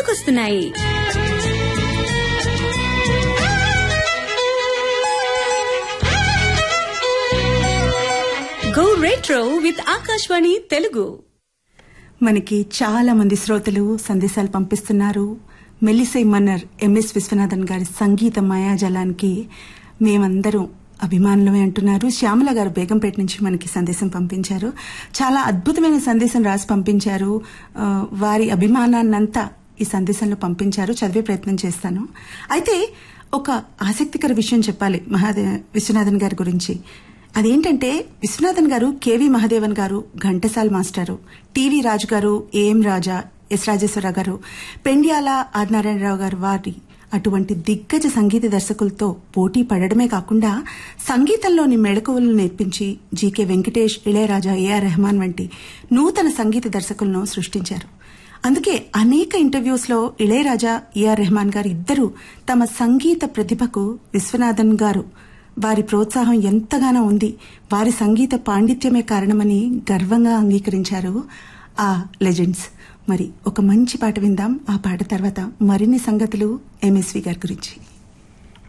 గుర్తుకొస్తున్నాయి go retro with Akashvani Telugu మనకి చాలా మంది శ్రోతలు సందేశాలు పంపిస్తున్నారు మెల్లిసై మన్నర్ ఎంఎస్ విశ్వనాథన్ గారి సంగీత మాయాజలానికి మేమందరం అభిమానులమే అంటున్నారు శ్యామల గారు బేగంపేట నుంచి మనకి సందేశం పంపించారు చాలా అద్భుతమైన సందేశం రాసి పంపించారు ఆ, వారి అభిమానాన్నంతా ఈ సందేశంలో పంపించారు చదివే ప్రయత్నం చేస్తాను అయితే ఒక ఆసక్తికర విషయం చెప్పాలి మహాదే విశ్వనాథన్ గారి గురించి అదేంటంటే విశ్వనాథన్ గారు కేవి మహాదేవన్ గారు ఘంటసాల్ మాస్టారు టీవీ రాజు గారు ఏఎం రాజా ఎస్ రాజేశ్వరరావు గారు పెండ్యాల ఆదినారాయణరావు గారు వారి అటువంటి దిగ్గజ సంగీత దర్శకులతో పోటీ పడడమే కాకుండా సంగీతంలోని మెళకువలను నేర్పించి జీకే వెంకటేష్ ఇళయరాజా ఏఆర్ రెహమాన్ వంటి నూతన సంగీత దర్శకులను సృష్టించారు అందుకే అనేక ఇంటర్వ్యూస్ లో ఇళయరాజా ఏఆర్ రెహమాన్ గారు ఇద్దరు తమ సంగీత ప్రతిభకు విశ్వనాథన్ గారు వారి ప్రోత్సాహం ఎంతగానో ఉంది వారి సంగీత పాండిత్యమే కారణమని గర్వంగా అంగీకరించారు ఆ లెజెండ్స్ మరి ఒక మంచి పాట విందాం ఆ పాట తర్వాత మరిన్ని సంగతులు ఎంఎస్వి గారి గురించి